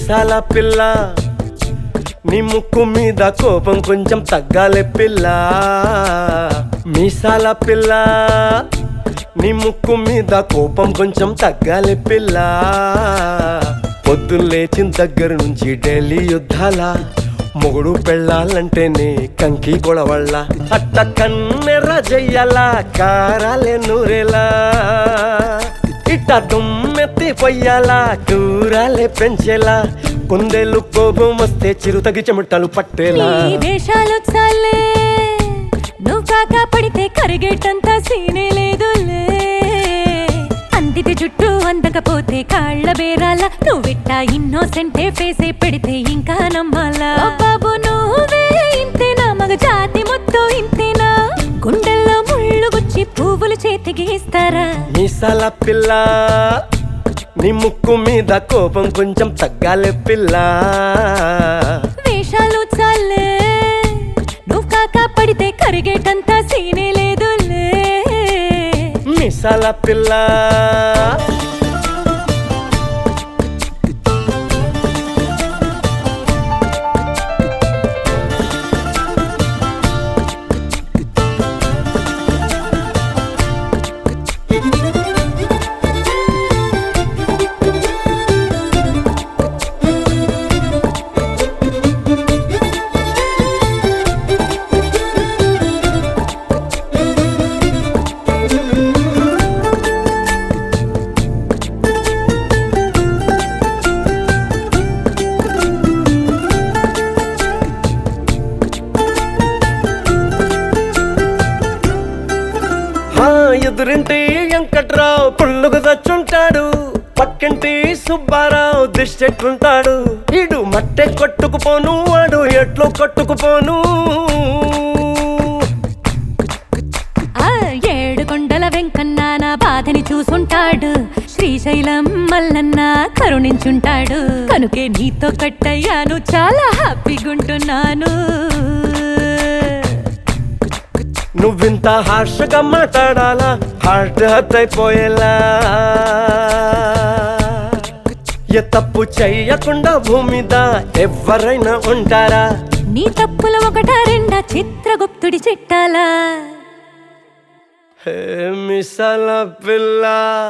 మీసాల పిల్ల నీ ముక్కు మీద కోపం కొంచెం తగ్గాలే పిల్ల మీసాల పిల్ల నీ ముక్కు మీద కోపం కొంచెం తగ్గాలే పిల్ల పొద్దున్న లేచిన దగ్గర నుంచి ఢిల్లీ యుద్ధాల మొగుడు పెళ్ళాలంటేనే కంకి గొడవళ్ళ అట్ట కన్నెర్ర జయ్యాల కారాలే నూరేలా ఇట్ట దుమ్మెత్తి పొయ్యాలా కూరాలే పెంచేలా కొందేళ్ళు కోపం వస్తే చిరుతగి చెమటలు పట్టేలా నీ వేషాలు చాలే నువ్వు కాక పడితే కరిగేటంత సీనే లేదులే అందితే జుట్టు అందకపోతే కాళ్ళ బేరాల నువ్విట్ట ఇన్నోసెంటే ఫేసే పెడితే ఇంకా నమ్మాలా ఓ బాబు నువ్వే ఇంతేనా మగ జాతి మొత్తం ఇంతేనా గుండెల్లో ముళ్ళు గుచ్చి పువ్వులు చేతికి ఇస్తారా మీసాల పిల్ల నీ ముక్కు మీద కోపం కొంచెం తగ్గాలే పిల్ల వేషాలు చాలే నువ్వు కాక పడితే కరిగేటంత సీనే లేదులే మీసాల పిల్ల హా ఎదురింటి వెంకట్రావు పుల్లుగు దచ్చుంటాడు పక్కింటి సుబ్బారావు దిష్టెట్టుంటాడు ఇడు మట్టె కొట్టుకుపోను వాడు ఎట్లో కొట్టుకుపోను ఆ ఏడు కొండల వెంకన్న నా బాధని చూసుంటాడు శ్రీశైలం మల్లన్న కరుణించుంటాడు కనుకే నీతో కట్టయ్యాను చాలా హ్యాపీగుంటున్నాను నువ్వింత హార్షగా మాట్లాడాలా హార్ట్ హర్ట్ అయిపోయేలా ఏ తప్పు చెయ్యకుండా భూమి మీద ఎవరైనా ఉంటారా నీ తప్పుల ఒకటా రెండా చిత్రగుప్తుడి చిట్టాలా హే మిసల పిల్ల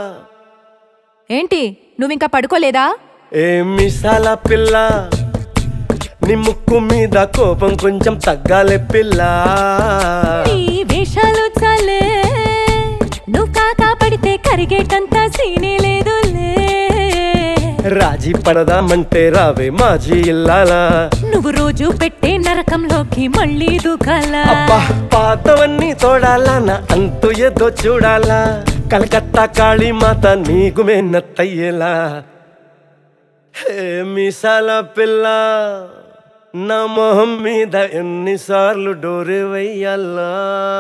ఏంటి నువ్వింకా పడుకోలేదా ఏ మిసాల పిల్ల నీ ముక్కు మీద కోపం కొంచెం తగ్గాలే పిల్ల నీ వేషాలు చాలే నువ్వు కాకా పడితే కరిగేటంత సీనే లేదులే రాజీ పడదామంటే రావే మాజీ ఇల్లాలా నువ్వు రోజు పెట్టే నరకంలోకి మళ్ళీ దూకాలా అబ్బా పాతవన్నీ తోడాలా నా అంతు ఏదో చూడాలా కలకత్తా కాళీమాత నీకు మెన్నత్తయ్యేలా హే మిసాల పిల్ల నా మొహం మీద ఎన్నిసార్లు డోరే వెయ్యాలా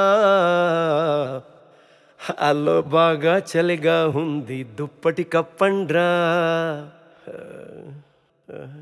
అల్లో బాగా చలిగా ఉంది దుప్పటి కప్పండ్రా